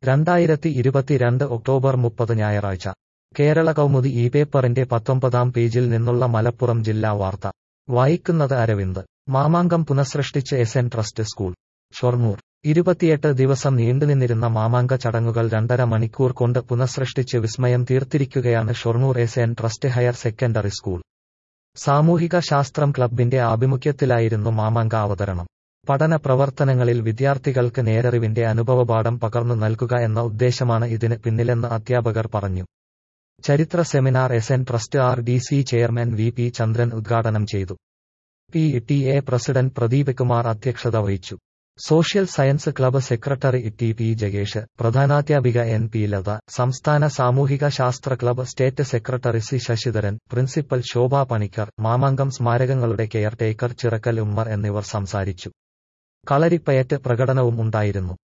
രണ്ടായിരത്തി ഇരുപത്തിരണ്ട് ഒക്ടോബർ മുപ്പത് ഞായറാഴ്ച കേരള കൗമുദി ഈ പേപ്പറിന്റെ പത്തൊമ്പതാം പേജിൽ നിന്നുള്ള മലപ്പുറം ജില്ലാ വാർത്ത വായിക്കുന്നത് അരവിന്ദ് മാമാങ്കം പുനഃസൃഷ്ടിച്ച് S N trust school Shoranur ഇരുപത്തിയെട്ട് ദിവസം നീണ്ടുനിന്നിരുന്ന മാമാങ്ക ചടങ്ങുകൾ രണ്ടര മണിക്കൂർ കൊണ്ട് പുനഃസൃഷ്ടിച്ച് വിസ്മയം തീർത്തിരിക്കുകയാണ് Shoranur S N trust higher secondary school സാമൂഹിക ശാസ്ത്രം ക്ലബിന്റെ ആഭിമുഖ്യത്തിലായിരുന്നു മാമാങ്ക അവതരണം പഠന പ്രവർത്തനങ്ങളിൽ വിദ്യാർത്ഥികൾക്ക് നേരറിവിന്റെ അനുഭവപാഠം പകർന്നു നൽകുക എന്ന ഉദ്ദേശമാണ് ഇതിന് പിന്നിലെന്ന് അധ്യാപകർ പറഞ്ഞു ചരിത്ര seminar S N trust R D C chairman V P Chandran ഉദ്ഘാടനം ചെയ്തു P T A president Pradeep Kumar അധ്യക്ഷത വഹിച്ചു social science club secretary T P ജഗേഷ് പ്രധാനാധ്യാപിക എൻ പി ലത സംസ്ഥാന സാമൂഹിക ശാസ്ത്ര club state secretary C Sasidharan principal Shobha Panicker Mamankam സ്മാരകങ്ങളുടെ കെയർടേക്കർ ചിറക്കൽ ഉമ്മർ എന്നിവർ സംസാരിച്ചു കളരിപ്പയറ്റ് പ്രകടനവും ഉണ്ടായിരുന്നു